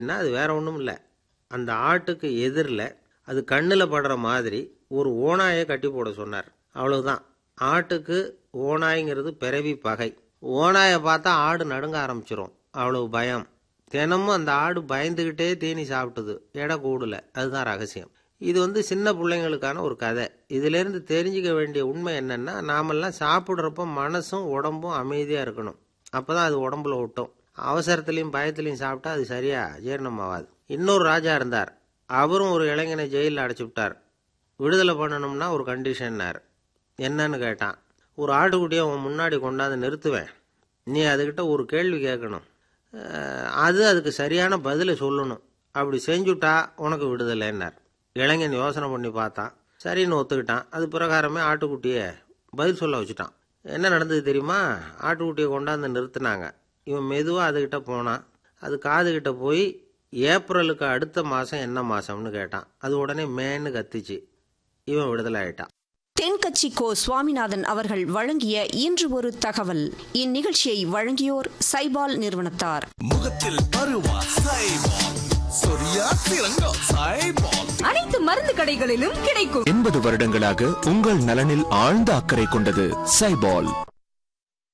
என்ன அது வேற ஒன்றும் இல்லை அந்த ஆட்டுக்கு எதிரில் அது கண்ணில் படுற மாதிரி ஒரு ஓனாயை கட்டி போட சொன்னார் அவ்வளவுதான் ஆட்டுக்கு ஓனாய்ங்கிறது பிறவி பகை ஓனாயை பார்த்தா ஆடு நடுங்க ஆரம்பிச்சிரும் அவ்வளவு பயம் தினமும் அந்த ஆடு பயந்துக்கிட்டே தீனி சாப்பிட்டுது எடை கூடல அதுதான் ரகசியம் இது வந்து சின்ன பிள்ளைங்களுக்கான ஒரு கதை இதிலேருந்து தெரிஞ்சுக்க வேண்டிய உண்மை என்னன்னா நாமெல்லாம் சாப்பிட்றப்ப மனசும் உடம்பும் அமைதியாக இருக்கணும் அப்போ தான் அது உடம்புல ஒட்டும் அவசரத்துலையும் பயத்துலையும் சாப்பிட்டா அது சரியா ஜீரணமாகாது இன்னொரு ராஜா இருந்தார் அவரும் ஒரு இளைஞனை ஜெயிலில் அடைச்சி விட்டார் விடுதலை பண்ணணும்னா ஒரு கண்டிஷன்னார் என்னன்னு கேட்டான் ஒரு ஆட்டுக்குட்டியை உன் முன்னாடி கொண்டாந்து நிறுத்துவேன் நீ அதுக்கிட்ட ஒரு கேள்வி கேட்கணும் அஹ், அது அதுக்கு சரியான பதிலை சொல்லணும் அப்படி செஞ்சுட்டா உனக்கு விடுதலைன்னார் இளைஞன் யோசனை பண்ணி பார்த்தான் சரின்னு ஒத்துக்கிட்டான் அது பிரகாரமே ஆட்டுக்குட்டியை பதில் சொல்ல வச்சுட்டான் என்ன நடந்தது தெரியுமா ஆட்டுக்குட்டியை கொண்டாந்து நிறுத்தினாங்க இவன் மெதுவாக அதுக்கிட்ட போனான் அது காதுகிட்ட போய் ஏப்ரலுக்கு அடுத்த மாதம் என்ன மாதம்னு கேட்டான் அது உடனே மேன்னு கத்திச்சு இவன் விடுதலை ஆயிட்டான் தென்கட்சி கோ சுவாமிநாதன் அவர்கள் வழங்கிய இன்று ஒரு தகவல் இந்நிகழ்ச்சியை வழங்கியோர் சைபால் நிறுவனத்தார் முகத்தில் பருவா சைபால் சொரியா சிறங்கா சைபால் அனைத்து மருந்து கடைகளிலும் கிடைக்கும் எண்பது வருடங்களாக உங்கள் நலனில் ஆழ்ந்த அக்கறை கொண்டது சைபால்